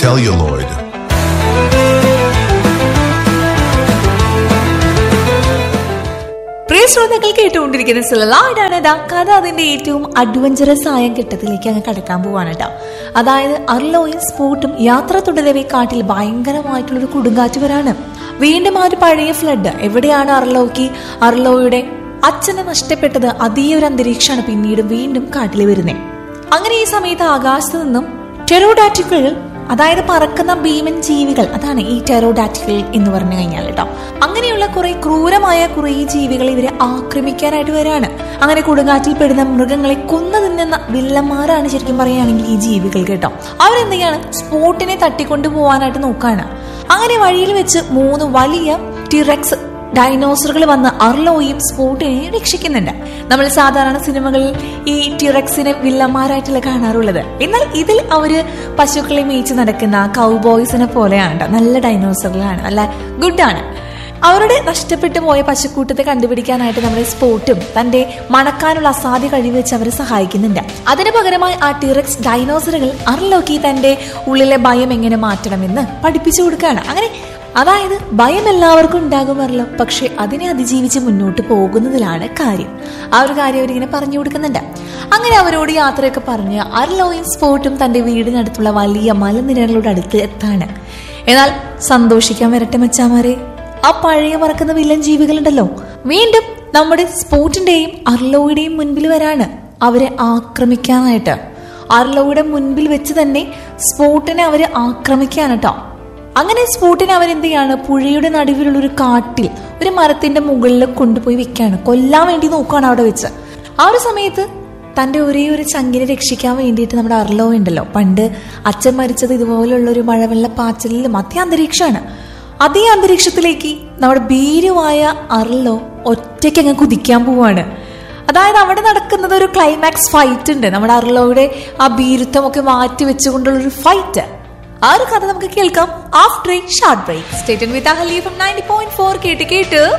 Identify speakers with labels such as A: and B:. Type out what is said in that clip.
A: celluloid.
B: പ്രിയ ശ്രോതാക്കൾ കേട്ടുകൊണ്ടിരിക്കുന്ന സിലലായിട്ടാണ് ഇതാ കഥ അതിന്റെ ഏറ്റവും അഡ്വഞ്ചറസ് ആയ ഘട്ടത്തിലേക്ക് അങ്ങ് കടക്കാൻ പോവാണ് കേട്ടോ അതായത് അർലോയും സ്പോട്ടും യാത്ര തുടരവേ കാട്ടിൽ ഭയങ്കരമായിട്ടുള്ളൊരു കൊടുങ്കാറ്റ് വരാണ് വീണ്ടും ആ ഒരു പഴയ ഫ്ലഡ് എവിടെയാണ് അർലോയ്ക്ക് അർലോയുടെ അച്ഛനെ നഷ്ടപ്പെട്ടത് അതേ ഒരു അന്തരീക്ഷമാണ് പിന്നീട് വീണ്ടും കാട്ടിൽ വരുന്നത് അങ്ങനെ ഈ സമയത്ത് ആകാശത്ത് നിന്നും ടെറോഡാറ്റുകൾ അതായത് പറക്കുന്ന ഭീമൻ ജീവികൾ അതാണ് ഈ ടെറോഡാറ്റുകൾ എന്ന് പറഞ്ഞു കഴിഞ്ഞാൽ കേട്ടോ അങ്ങനെയുള്ള കുറെ ക്രൂരമായ കുറെ ജീവികൾ ഇവരെ ആക്രമിക്കാനായിട്ട് വരാണ് അങ്ങനെ കൊടുങ്കാറ്റിൽ പെടുന്ന മൃഗങ്ങളെ കൊന്നു തിന്നുന്ന വില്ലന്മാരാണ് ശരിക്കും പറയുകയാണെങ്കിൽ ഈ ജീവികൾ കേട്ടോ അവരെന്തെയ്യാണ് സ്പോട്ടിനെ തട്ടിക്കൊണ്ടു പോവാനായിട്ട് നോക്കാണ് അങ്ങനെ വഴിയിൽ വെച്ച് മൂന്ന് വലിയ ടിറക്സ് ഡൈനോസറുകൾ വന്ന് അർലോയും സ്പോട്ടിനെ രക്ഷിക്കുന്നുണ്ട് നമ്മൾ സാധാരണ സിനിമകളിൽ ഈ ടിറക്സിനെ വില്ലന്മാരായിട്ടുള്ള കാണാറുള്ളത് എന്നാൽ ഇതിൽ അവര് പശുക്കളെ മേയിച്ച് നടക്കുന്ന കൗബോയ്സിനെ പോലെയാണ് ട്ടോ. നല്ല ഡൈനോസറുകളാണ് നല്ല ഗുഡാണ് അവരുടെ നഷ്ടപ്പെട്ടു പോയ പശുക്കൂട്ടത്തെ കണ്ടുപിടിക്കാനായിട്ട് നമ്മുടെ സ്പോട്ടും തന്റെ മണക്കാനുള്ള അസാധ്യ കഴിവ് വെച്ച് അവരെ സഹായിക്കുന്നുണ്ട് അതിന് പകരമായി ആ ടിറക്സ് ഡൈനോസറുകൾ അർലോക്കി തന്റെ ഉള്ളിലെ ഭയം എങ്ങനെ മാറ്റണമെന്ന് പഠിപ്പിച്ചു കൊടുക്കുകയാണ് അങ്ങനെ അതായത് ഭയം എല്ലാവർക്കും ഉണ്ടാകുമല്ലോ പക്ഷെ അതിനെ അതിജീവിച്ച് മുന്നോട്ട് പോകുന്നതിലാണ് കാര്യം ആ ഒരു കാര്യം അവരിങ്ങനെ പറഞ്ഞു കൊടുക്കുന്നുണ്ട് അങ്ങനെ അവരോട് യാത്രയൊക്കെ പറഞ്ഞ് അർലോയും സ്പോട്ടും തന്റെ വീടിനടുത്തുള്ള വലിയ മലനിരകളുടെ അടുത്ത് എത്താണ് എന്നാൽ സന്തോഷിക്കാൻ വരട്ടെ മച്ചാമാരെ ആ പഴയ മറക്കുന്ന വില്ലൻ ജീവികളുണ്ടല്ലോ വീണ്ടും നമ്മുടെ സ്പോട്ടിന്റെയും അർലോയുടെയും മുൻപിൽ വരാണ് അവരെ ആക്രമിക്കാനായിട്ട് അർലോയുടെ മുൻപിൽ വെച്ച് തന്നെ സ്പോട്ടിനെ അവര് ആക്രമിക്കാണ് കേട്ടോ അങ്ങനെ സ്പോട്ടിനെ അവരെന്ത് ചെയ്യാണ് പുഴയുടെ നടുവിലുള്ള ഒരു കാട്ടിൽ ഒരു മരത്തിന്റെ മുകളിൽ കൊണ്ടുപോയി വെക്കാണ് കൊല്ലാൻ വേണ്ടി നോക്കുകയാണ് അവിടെ വെച്ച് ആ ഒരു സമയത്ത് തന്റെ ഒരേ ഒരു ചങ്കിനെ രക്ഷിക്കാൻ വേണ്ടിയിട്ട് നമ്മുടെ അർലോ ഉണ്ടല്ലോ പണ്ട് അച്ഛൻ മരിച്ചത് ഇതുപോലുള്ള ഒരു മഴവെള്ള പാച്ചലിലും അതേ അന്തരീക്ഷമാണ് അതേ അന്തരീക്ഷത്തിലേക്ക് നമ്മുടെ ഭീരുവായ അർലോ ഒറ്റയ്ക്ക് അങ്ങ് കുതിക്കാൻ പോവാണ് അതായത് അവിടെ നടക്കുന്നത് ഒരു ക്ലൈമാക്സ് ഫൈറ്റ് ഉണ്ട് നമ്മുടെ അർലോയുടെ ആ ഭീരുത്വമൊക്കെ മാറ്റി വെച്ചുകൊണ്ടുള്ള ഒരു ഫൈറ്റ് ആ ഒരു കഥ നമുക്ക് കേൾക്കാം after a short break stay tuned with Ahali from ninety point four കേട്ട് കേട്ട്